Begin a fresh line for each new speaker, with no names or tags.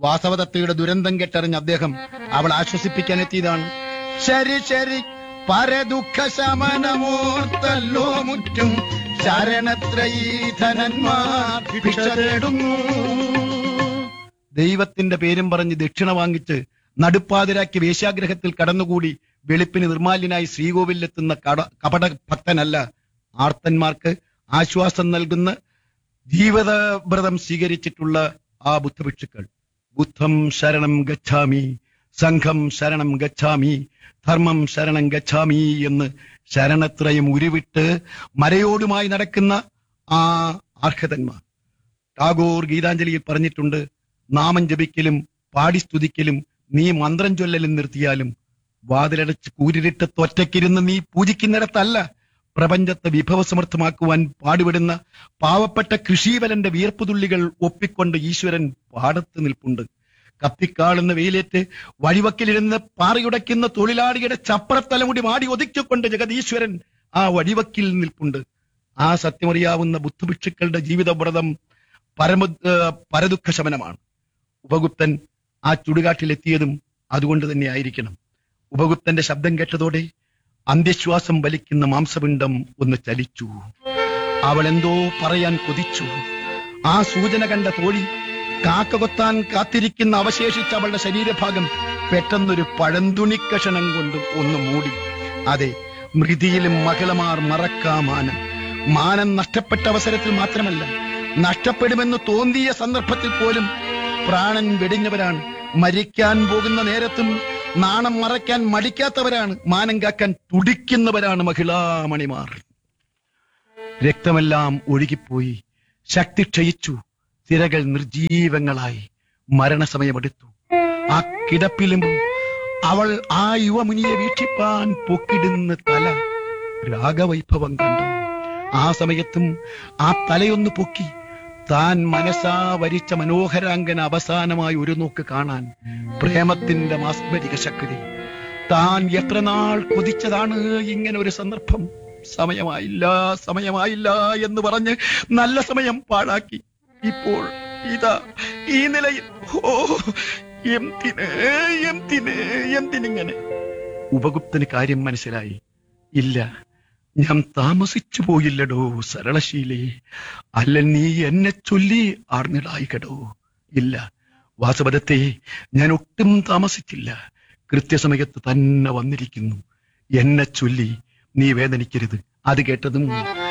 വാസവദത്തയുടെ ദുരന്തം കെട്ടറിഞ്ഞ അദ്ദേഹം അവൾ ആശ്വസിപ്പിക്കാൻ എത്തിയതാണ് ശരി ശരി പരദുഃഖ ശമനമോർത്തല്ലോ മുറ്റും ശരണത്രയീധനന്മാർ ഭിക്ഷ തേടുന്നു ദൈവത്തിന്റെ പേരും പറഞ്ഞ് ദക്ഷിണ വാങ്ങിച്ച് നടുപ്പാതിരാക്കി വേശ്യാഗ്രഹത്തിൽ കടന്നുകൂടി വെളുപ്പിന് നിർമാല്യനായി ശ്രീകോവിലെത്തുന്ന കട കപട ഭക്തനല്ല ആർത്തന്മാർക്ക് ആശ്വാസം നൽകുന്ന ജീവിതവ്രതം സ്വീകരിച്ചിട്ടുള്ള ആ ബുദ്ധഭിക്ഷുക്കൾ ബുദ്ധം ശരണം ഗച്ഛാമി സംഘം ശരണം ഗച്ഛാമി ധർമ്മം ശരണം ഗച്ഛാമി എന്ന് ശരണത്രയം ഉരുവിട്ട് മരയോടുമായി നടക്കുന്ന ആ അർഹതന്മാർ ടാഗോർ ഗീതാഞ്ജലിയിൽ പറഞ്ഞിട്ടുണ്ട് നാമം ജപിക്കലും പാടി സ്തുതിക്കലും നീ മന്ത്രം ചൊല്ലലും നിർത്തിയാലും വാതിലടച്ച് കൂരിരിട്ട് തൊറ്റയ്ക്കിരുന്ന് നീ പൂജിക്കുന്നിടത്തല്ല പ്രപഞ്ചത്തെ വിഭവസമർത്ഥമാക്കുവാൻ പാടുപെടുന്ന പാവപ്പെട്ട കൃഷീവലന്റെ വിയർപ്പുതുള്ളികൾ ഒപ്പിക്കൊണ്ട് ഈശ്വരൻ പാടത്ത് നിൽപ്പുണ്ട് കത്തിക്കാളുന്ന വെയിലേറ്റ് വഴിവക്കിലിരുന്ന് പാറയുടയ്ക്കുന്ന തൊഴിലാളിയുടെ ചപ്പറത്തലമുടി മാടി ഒതുക്കിക്കൊണ്ട് ജഗതീശ്വരൻ ആ വഴിവക്കിൽ നിൽപ്പുണ്ട് ആ സത്യമറിയാവുന്ന ബുദ്ധഭിക്ഷുക്കളുടെ ജീവിതവ്രതം പരമ ഏഹ് പരദുഃഖ ശമനമാണ് ഉപഗുപ്തൻ ആ ചുടുകാട്ടിലെത്തിയതും അതുകൊണ്ട് തന്നെ ആയിരിക്കണം ഉപഗുപ്തന്റെ ശബ്ദം കേട്ടതോടെ അന്ത്യശ്വാസം വലിക്കുന്ന മാംസപിണ്ഡം ഒന്ന് ചലിച്ചു അവൾ എന്തോ പറയാൻ കൊതിച്ചു ആ സൂചന കണ്ട തോഴി കാക്ക കൊത്താൻ കാത്തിരിക്കുന്ന അവശേഷിച്ച അവളുടെ ശരീരഭാഗം പെട്ടെന്നൊരു പഴന്തുണിക്കഷണം കൊണ്ട് ഒന്ന് മൂടി അതെ മൃതിയിലും മകളമാർ മറക്കാമാനം മാനം നഷ്ടപ്പെട്ട അവസരത്തിൽ മാത്രമല്ല നഷ്ടപ്പെടുമെന്ന് തോന്നിയ സന്ദർഭത്തിൽ പോലും പ്രാണൻ വെടിഞ്ഞവരാണ് മരിക്കാൻ പോകുന്ന നേരത്തും നാണം മറയ്ക്കാൻ മടിക്കാത്തവരാണ് മാനം കാക്കാൻ തുടിക്കുന്നവരാണ് മഹിളാമണിമാർ രക്തമെല്ലാം ഒഴുകിപ്പോയി ശക്തി ക്ഷയിച്ചു തിരകൾ നിർജീവങ്ങളായി മരണസമയമെടുത്തു ആ കിടപ്പിലും അവൾ ആ യുവമുനിയെ വീക്ഷിപ്പാൻ പൊക്കിടുന്ന തല രാഗവൈഭവം കണ്ടു ആ സമയത്തും ആ തലയൊന്ന് പൊക്കി താൻ മനസ്സാ വരിച്ച മനോഹരാങ്കന അവസാനമായി ഒരു നോക്ക് കാണാൻ പ്രേമത്തിന്റെ മാസ്മരിക ശക്തി താൻ എത്ര നാൾ കൊതിച്ചതാണ് ഇങ്ങനെ ഒരു സന്ദർഭം സമയമായില്ല സമയമായില്ല എന്ന് പറഞ്ഞ് നല്ല സമയം പാഴാക്കി ഇപ്പോൾ ഇതാ ഈ നിലയിൽ ഓ എന്തിന് എന്തിന് എന്തിനിങ്ങനെ ഉപഗുപ്തന് കാര്യം മനസ്സിലായി ഇല്ല ഞാൻ താമസിച്ചു പോയില്ലടോ സരളശീലേ അല്ല നീ എന്നെ ചൊല്ലി ആർന്നിടായിക്കടോ ഇല്ല വാസവദത്തെ ഞാൻ ഒട്ടും താമസിച്ചില്ല കൃത്യസമയത്ത് തന്നെ വന്നിരിക്കുന്നു എന്നെ ചൊല്ലി നീ വേദനിക്കരുത് അത് കേട്ടതും